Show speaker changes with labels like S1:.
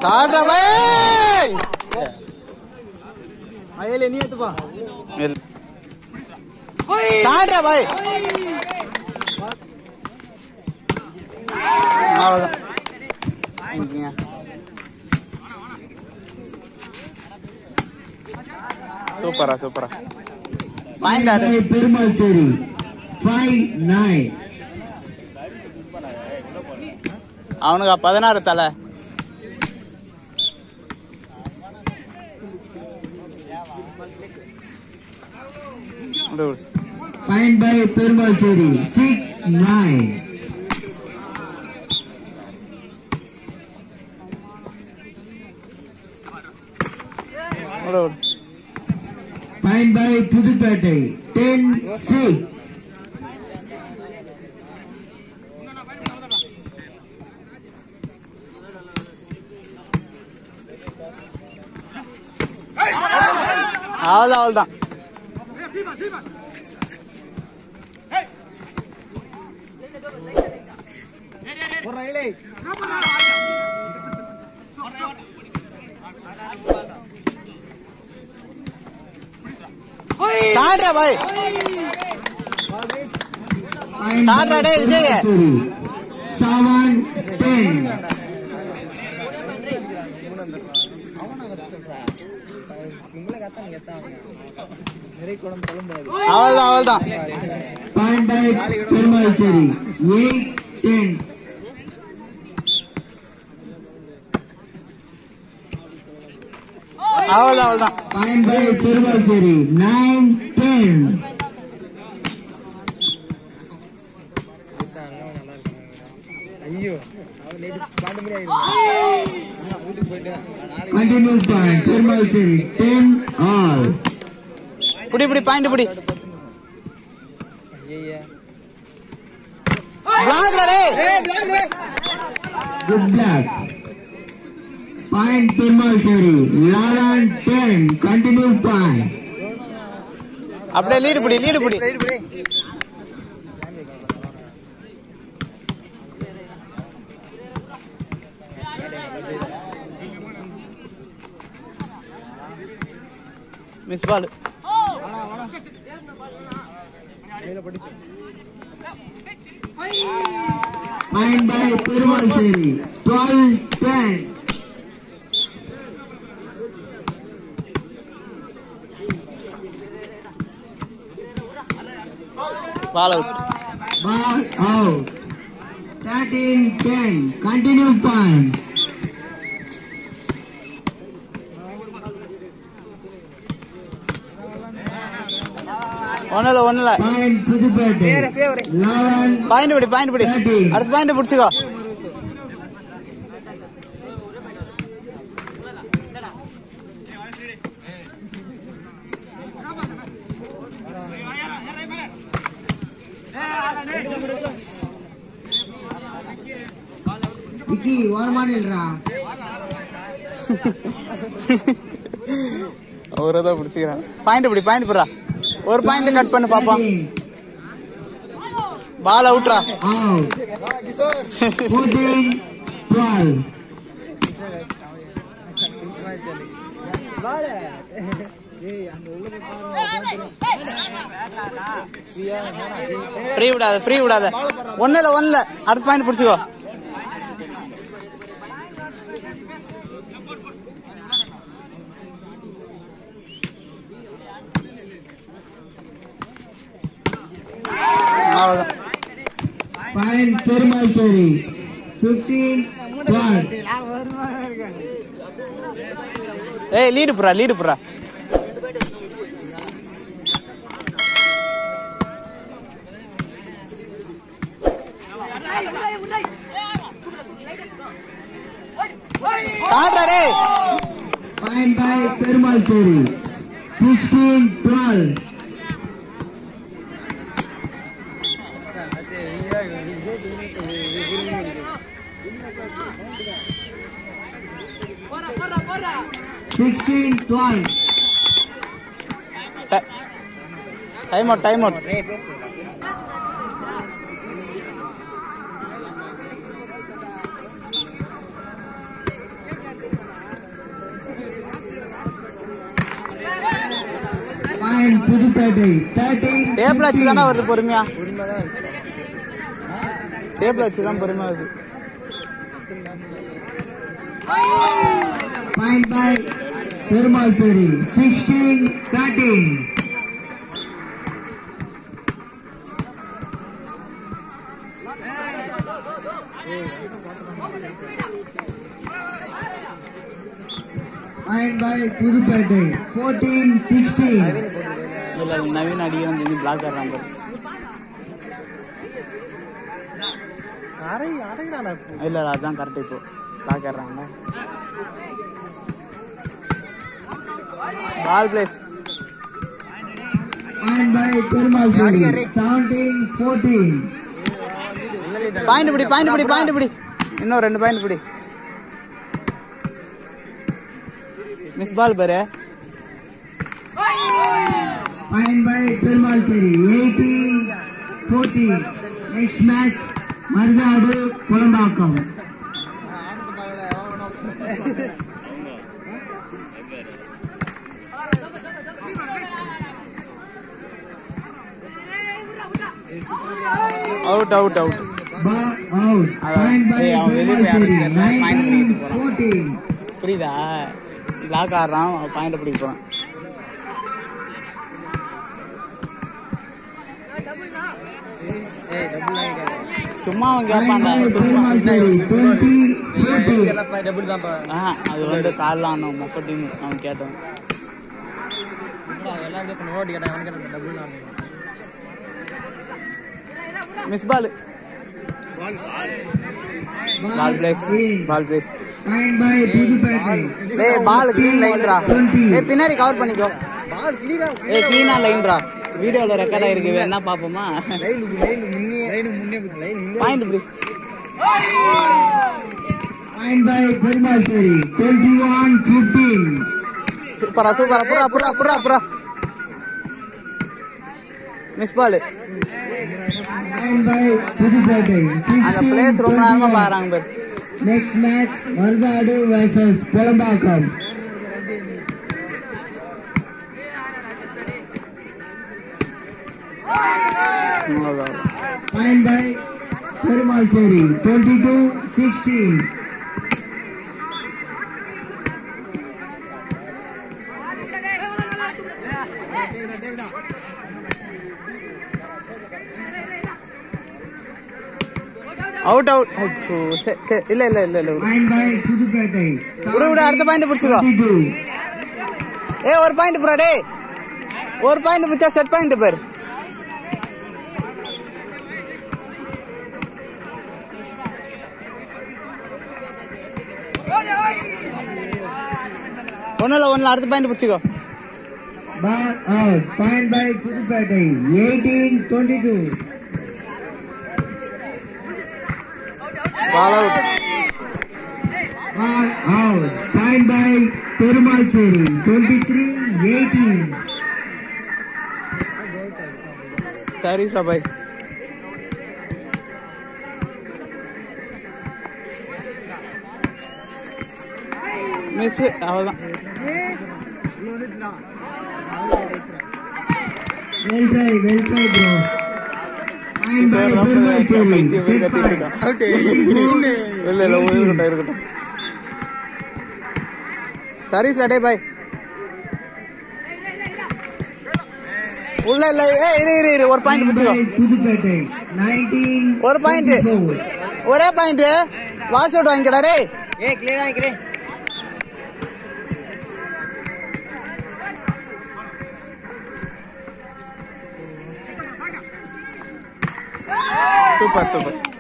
S1: காட்றா பாய்
S2: அயலே நீ எடுத்துப்பா
S1: காட்றா பாய் அவ்வளவுதான் இங்கேயா. சூப்பரா சூப்பரா பாயிண்ட் ஆடு
S3: by பெருமாள் சேரி ஃபைவ் நைன்
S1: அவனுக்கு பதினாறு தலை விடு, விடு.
S3: பாயிண்ட் பை பெருமாள் சேரி சிக்ஸ் நைன்
S1: விடு, விடு.
S3: Point by Pudupettai ten six
S1: அவ்வளவுதான் அவ்வளவுதான்
S2: ஒரு அயலே
S1: காட்றா பாய்
S3: பாயிண்ட்
S1: காட்றா டேய் விஜய்
S3: சேரி செவன் டென்
S2: உங்களை கத்தான் கத்தான் நிறைய குழம்பு குழம்பு
S1: அவ்வளவுதான் அவ்வளவுதான்
S3: பாயிண்ட் பை பெருமாள் சேரி எயிட் டென்
S1: அவ்வளவுதான் அவ்வளவுதான்
S3: பாயிண்ட் பை பெருமாள் சேரி நைன் டென்
S2: ஐயோ அவன் நேற்று பன்னெண்டு மணி ஆயிடும் வீட்டுக்கு போயிட்டு நாளைக்கு
S3: கண்டினியூ பாயிண்ட் பெருமாள் சேரி டென் ஆல்
S1: புடி புடி பாயிண்ட் புடி
S2: ஐயா
S1: பிளாக்டா டேய்
S3: Good luck. Point Pemal Cherry. 11 10. Continue point.
S1: அப்படியே லீடு புடி லீடு புடி miss ball
S3: Point by Perumal Cherry. 12 10.
S1: Ball out
S3: Ball out. 13 10. Continue point.
S1: ஒண்ணுல ஒண்ணுல
S3: Point Pudupete. 11
S1: பாயிண்ட் புடி பாயிண்ட் புடி அடுத்த பாயிண்ட் புடிச்சுக்கோ
S3: Vicky, ஓரமா நில்றா
S1: அவரை தான் பிடிச்சிக்கிறான் பாயிண்ட் புடி பாயிண்ட் புடுறா ஒரு பாயிண்ட் கட் பண்ணு பாப்போம் பால் அவுட்ரா
S3: Out. 14 12.
S2: ஏய் அங்க உள்ள போய்
S1: ஃப்ரீ விடாத ஃப்ரீ விடாத ஒண்ணுல ஒண்ணுல அடுத்த பாயிண்ட் பிடிச்சுக்கோ அவ்வளவுதான்
S3: Point Perumal Cherry. 15 12.
S1: ஏய் லீடு புறா லீடு புறா காட்றா டேய்
S3: Point by Perumal Cherry. 16 12. Sixteen twelve.
S1: Time out time out
S3: Pudupettai thirteen
S1: table வச்சு தானே வருது பொறுமையா
S2: உரிமை தான் இருக்கு
S1: டேபிள் வச்சு தான் பொறுமையா வருது
S3: point by Perumal Cheri sixteen thirteen point by Pudupettai fourteen sixteen
S1: இல்ல நவீன் அடிக்கிறான் தெரிஞ்சு பிளாக் ஆடுறான் பாரு
S2: அரை அடைகிறாடா இப்போ
S1: இல்ல இல்ல அதான் கரெக்ட் இப்போ பிளாக் ஆடுறாங்க ball place
S3: point by Perumal Cheri seventeen fourteen
S1: point பிடி பாயிண்ட் பிடி பாயிண்ட் பிடி இன்னும் ரெண்டு பாயிண்ட் பிடி மிஸ் பால் பாரு
S3: point by Perumal Cheri eighteen fourteen next match Maruthadu Kulambakkam
S1: out out out
S3: Ball out. Point by
S1: ஏய், அவன் வெளியே
S3: Perumal
S1: போய்
S3: Seri.
S1: அடிக்கிறான். Point
S3: 19 14.
S1: புரியுதா பிளாக் ஆடுறான் பாயிண்ட் பிடிக்க போறான்
S2: ஏய் டபுள் ஆகிக்காத
S1: சும்மா அவன்
S3: Point
S1: கேட்பான்டா
S3: by
S1: சும்மா
S3: Perumal Seri. 20 14.
S2: எல்லாப்பா டபுள் தான்ப்பா
S1: ஆஹா, அது வந்து காலில் ஆனோம் மொக்க டீம் அவன் கேட்டவன்
S2: என்னடா எல்லாம் அப்படியே சொன்ன ஓட்டி கேட்டாங்க அவனுக்கு எனக்கு டபுள் தான்
S1: miss ball ball place ball place
S3: Point by Pudupettai.
S1: டேய் பால் க்ளீன் லைன்ரா
S3: 20.
S1: டேய் பின்னாடி கவர் பண்ணிக்கோ
S2: பால் கிளியரா
S1: ஏய் க்ளீனா லைன்ரா வீடியோல ரெக்கார்ட் ஆயிருக்கு வேணா பாப்போமா
S2: லைன் லைன் முன்னே லைன் முன்னே லைன் முன்னே
S1: பாயிண்ட் இப்படி
S3: Point by Perumal Seri. 21 15.
S1: சூப்பரா சூப்பரா புறா புறா புறா புறா miss ball
S3: Point by Pudupettai.
S1: அந்த
S3: 16
S1: பிளேஸ் ரொம்ப நேரமா
S3: 21.
S1: பாக்குறாங்க பாரு
S3: Next match மருதாடு versus குளம்பாக்கம்.
S1: அவ்வளவுதான்.
S3: Point by பெருமாள் சேரி 22 16.
S1: அவுட் அவுட் அச்சோ சே- சே- இல்ல இல்ல இல்ல இல்ல விடு.
S3: Point by Puduppettai.
S1: விடு விடு அடுத்த பாயிண்ட் பிடிச்சிக்கோ
S3: 22.
S1: ஏ ஒரு பாயிண்ட் புறா டேய் ஒரு பாயிண்ட் பிடிச்சா செட் பாயிண்ட் பேர் ஒன்னும் இல்ல ஒன்னும் அடுத்த பாயிண்ட் பிடிச்சிக்கோ
S3: Ball out. Point by Pudupettai 18 22.
S1: Ball out
S3: Ball out. Point by Perumal Cheri 23 18.
S1: சரி சபாய் மிஸ் அவ்வளவுதான்
S3: Well try, well try bro. Point by
S1: sir,
S3: Perumal Cheri
S1: பைத்தியம்
S3: set
S1: கத்திட்டு
S3: point.
S1: இருக்கான். இல்ல இல்ல இருக்கட்டும் இருக்கட்டும் சரி சடே பாய் உள்ள இல்ல ஏய் இரு இரு இரு ஒரு பாயிண்ட்
S3: Point
S1: பிடிச்சிக்கோ
S3: by புதுப்பேட்டை 19
S1: ஒரு பாயிண்ட்
S3: 24.
S1: ஒரே பாயிண்ட் வாஷ் அவுட் வாங்கிக்கடா டேய்
S2: ஏய் கிளியரா ஆகிக்கிறேன்
S1: சூப்பர் சூப்பர்